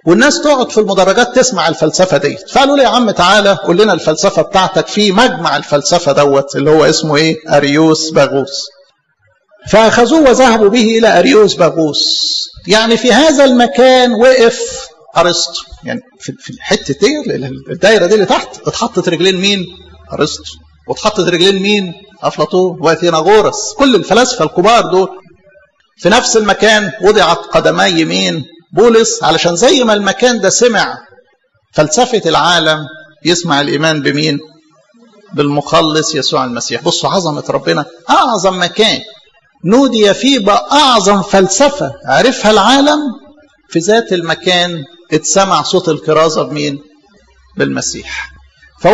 والناس تقعد في المدرجات تسمع الفلسفه ديت فقالوا له يا عم تعالى قول لنا الفلسفه بتاعتك في مجمع الفلسفه دوت اللي هو اسمه ايه اريوس باغوس فاخذوه وذهبوا به الى اريوس باغوس يعني في هذا المكان وقف ارسطو يعني في في الحته دي الدايره دي اللي تحت اتحطت رجلين مين ارسطو واتحطت رجلين مين افلاطون واثيناغورس كل الفلاسفه الكبار دول في نفس المكان وضعت قدمي مين بولس علشان زي ما المكان ده سمع فلسفه العالم يسمع الايمان بمين بالمخلص يسوع المسيح بصوا عظمه ربنا اعظم مكان نودي فيه بأعظم فلسفة عرفها العالم في ذات المكان اتسمع صوت الكرازة بمين؟ بالمسيح